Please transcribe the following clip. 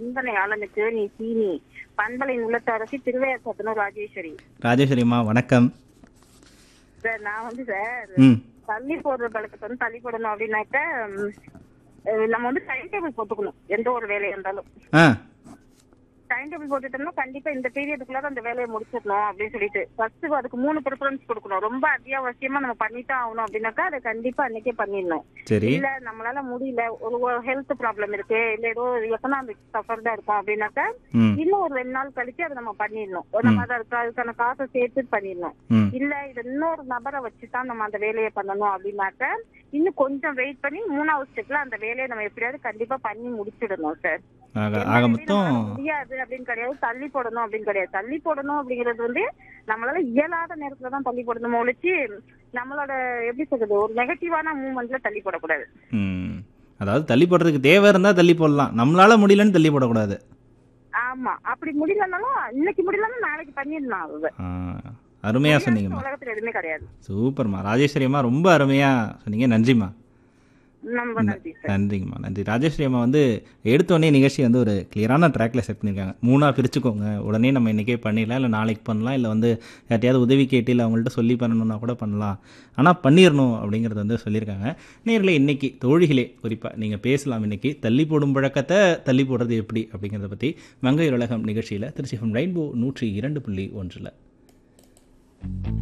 சிந்தனை ஆளனுக்கு நீ சீனி பண்பலை உள்ளத்தரசி திருவையார் சத்தனூர் ராஜேஸ்வரி ராஜேஸ்வரிம்மா வணக்கம் சார் நான் வந்து சார் ம் தள்ளி போடுற பழக்கத்தை வந்து தள்ளி போடணும் அப்படின்னாக்க ம், அஹ் நம்ம வந்து டைம் டேபிள் போட்டுக்கணும் எந்த ஒரு வேலையா இருந்தாலும் ஆ டைம் டேபிள் போட்டுட்டோம்னா கண்டிப்பா இந்த பீரியடுக்குள்ள அந்த வேலையை முடிச்சிடணும் அப்படின்னு சொல்லிட்டு ஃபர்ஸ்ட் அதுக்கு மூணு ப்ரிஃபரன்ஸ் கொடுக்கணும் ரொம்ப அத்தியாவசியமா நம்ம பண்ணித்தான் ஆகணும் அப்படின்னாக்கா அதை கண்டிப்பா அன்னைக்கே பண்ணிடணும் சரி இல்ல நம்மளால முடியல ஒரு ஹெல்த் ப்ராப்ளம் இருக்கு இல்ல ஏதோ எக்கனாமிக் சஃபர்டா இருக்கும் அப்படின்னாக்கா ம் இன்னும் ஒரு ரெண்டு நாள் கழிச்சு அதை நம்ம பண்ணிடணும் ஒரு நம்ம அதை அதுக்கு- அதுக்கான காசை சேர்த்து பண்ணிடணும் ம் இல்ல இது இன்னொரு நபரை வச்சுதான் நம்ம அந்த வேலையை பண்ணணும் அப்படின்னாக்க இன்னும் கொஞ்சம் வெயிட் பண்ணி மூணாவது ஸ்டெப்ல அந்த வேலையை நம்ம எப்படியாவது கண்டிப்பா பண்ணி முடிச்சிடணும் சார் ஆக எந்த ஆக வேலையும் மொத்தம் நம்மளால முடியாது அப்படின்னு கிடையாது தள்ளி போடணும் அப்படின்னு கிடையாது தள்ளி போடணும் அப்படிங்கிறது வந்து நம்மளால இயலாத நேரத்துல தான் தள்ளி போடணும் ஒழிச்சு நம்மளோட எப்படி சொல்றது ஒரு நெகட்டிவான மூவ்மெண்ட்ல தள்ளி போடக்கூடாது ம் அதாவது தள்ளி போடுறதுக்கு தேவை இருந்தால் தள்ளி போடலாம் நம்மளால முடியலன்னு தள்ளி போடக்கூடாது ஆமா அப்படி முடியலனாலும் இன்னைக்கு முடியலன்னா நாளைக்கு பண்ணிடலாம் அது ஆ, அருமையா சொன்னீங்கம்மா உலகத்துல எதுவுமே கிடையாது சூப்பர்மா ராஜேஸ்வரிம்மா ரொம்ப அருமையா சொன்னீங்க நன்றிம்மா ரொம்ப நன்றி சார் நன்றிங்கம்மா நன்றி ராஜேஸ்வரி அம்மா வந்து எடுத்தோடனே நிகழ்ச்சி வந்து ஒரு கிளியரான ட்ராக்ல செட் பண்ணியிருக்காங்க மூணாக பிரிச்சுக்கோங்க உடனே நம்ம இன்றைக்கே பண்ணிடலாம் இல்லை நாளைக்கு பண்ணலாம் இல்லை வந்து யார்ட்டையாவது உதவி கேட்டு இல்லை அவங்கள்ட்ட சொல்லி பண்ணணும்னா கூட பண்ணலாம் ஆனால் பண்ணிடணும் அப்படிங்கிறது வந்து சொல்லியிருக்காங்க நேரில் இன்னைக்கு தோழிகளே குறிப்பாக நீங்கள் பேசலாம் இன்னைக்கு தள்ளி போடும் பழக்கத்தை தள்ளி போடுறது எப்படி அப்படிங்கிறத பற்றி மங்கையர் உலகம் நிகழ்ச்சியில் திருச்சி ரெயின்போ நூற்றி இரண்டு புள்ளி ஒன்றில்